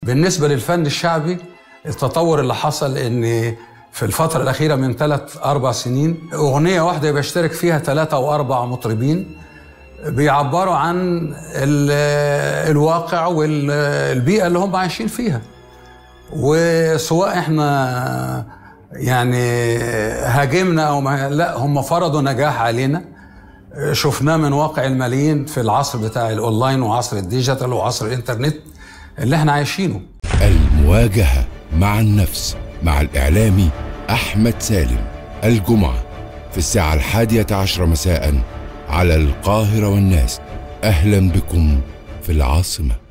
بالنسبة للفن الشعبي التطور اللي حصل ان في الفترة الأخيرة من ثلاث أربع سنين أغنية واحدة بيشترك فيها ثلاثة أو أربع مطربين بيعبروا عن ال- الواقع والبيئة اللي هم عايشين فيها وسواء احنا يعني هاجمنا او ما لا هم فرضوا نجاح علينا شفناه من واقع الملايين في العصر بتاع الاونلاين وعصر الديجيتال وعصر الانترنت اللي احنا عايشينه المواجهة مع النفس مع الإعلامي أحمد سالم الجمعة في الساعة الحادية عشر مساء على القاهرة والناس أهلا بكم في العاصمة